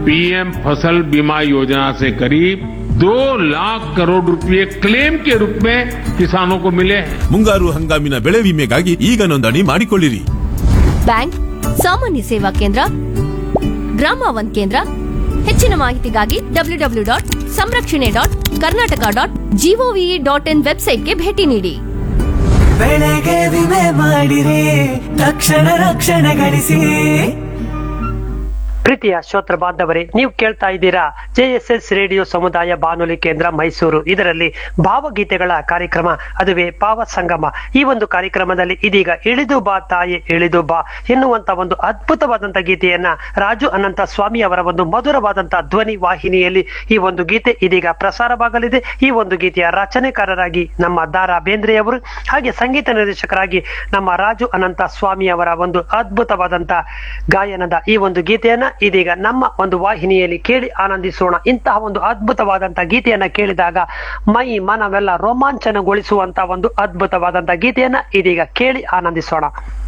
PM फसल बीमा योजना से करीब दो लाख करोड़ रुपए क्लेम के रूप में किसानों को मिले हैं ಮುಂಗಾರು ಹಂಗಾಮಿನ ಬೆಳೆ ವಿಮೆಗಾಗಿ ಈಗ ನೋಂದಣಿ ಮಾಡಿಕೊಳ್ಳಿರಿ ಬ್ಯಾಂಕ್ ಸಾಮಾನ್ಯ ಸೇವಾ ಕೇಂದ್ರ ಗ್ರಾಮ ಒಂದ್ ಕೇಂದ್ರ ಹೆಚ್ಚಿನ ಮಾಹಿತಿಗಾಗಿ ಡಬ್ಲ್ಯೂ ಡಬ್ಲ್ಯೂ ಡಾಟ್ ಸಂರಕ್ಷಣೆ dot Karnataka dot G O V dot in ವೆಬ್ಸೈಟ್ಗೆ ಭೇಟಿ ನೀಡಿ ಬೆಳೆಗೆ ವಿಮೆ ಮಾಡಿರಿ ತಕ್ಷಣ ರಕ್ಷಣೆ ಗಳಿಸಿ ಪ್ರೀತಿಯ ಶ್ರೋತ್ರ ಬಾಂಧವರೇ ನೀವು ಕೇಳ್ತಾ ಇದ್ದೀರಾ ಜೆಎಸ್ಎಸ್ ರೇಡಿಯೋ ಸಮುದಾಯ ಬಾನುಲಿ ಕೇಂದ್ರ ಮೈಸೂರು ಇದರಲ್ಲಿ ಭಾವಗೀತೆಗಳ ಕಾರ್ಯಕ್ರಮ ಅದುವೇ ಭಾವ ಸಂಗಮ ಈ ಒಂದು ಕಾರ್ಯಕ್ರಮದಲ್ಲಿ ಇದೀಗ ಇಳಿದು ಬಾ ತಾಯಿ ಇಳಿದು ಬಾ ಎನ್ನುವಂತ ಒಂದು ಅದ್ಭುತವಾದಂತ ಗೀತೆಯನ್ನ ರಾಜು ಅನಂತ ಸ್ವಾಮಿ ಅವರ ಒಂದು ಮಧುರವಾದಂತ ಧ್ವನಿ ವಾಹಿನಿಯಲ್ಲಿ ಈ ಒಂದು ಗೀತೆ ಇದೀಗ ಪ್ರಸಾರವಾಗಲಿದೆ ಈ ಒಂದು ಗೀತೆಯ ರಚನೆಕಾರರಾಗಿ ನಮ್ಮ ದಾರಾ ಬೇಂದ್ರೆಯವರು ಹಾಗೆ ಸಂಗೀತ ನಿರ್ದೇಶಕರಾಗಿ ನಮ್ಮ ರಾಜು ಅನಂತ ಸ್ವಾಮಿ ಅವರ ಒಂದು ಅದ್ಭುತವಾದಂತ ಗಾಯನದ ಈ ಒಂದು ಗೀತೆಯನ್ನ ಇದೀಗ ನಮ್ಮ ಒಂದು ವಾಹಿನಿಯಲ್ಲಿ ಕೇಳಿ ಆನಂದಿಸೋಣ ಇಂತಹ ಒಂದು ಅದ್ಭುತವಾದಂತ ಗೀತೆಯನ್ನ ಕೇಳಿದಾಗ ಮೈ ಮನವೆಲ್ಲ ರೋಮಾಂಚನಗೊಳಿಸುವಂತ ಒಂದು ಅದ್ಭುತವಾದಂತ ಗೀತೆಯನ್ನ ಇದೀಗ ಕೇಳಿ ಆನಂದಿಸೋಣ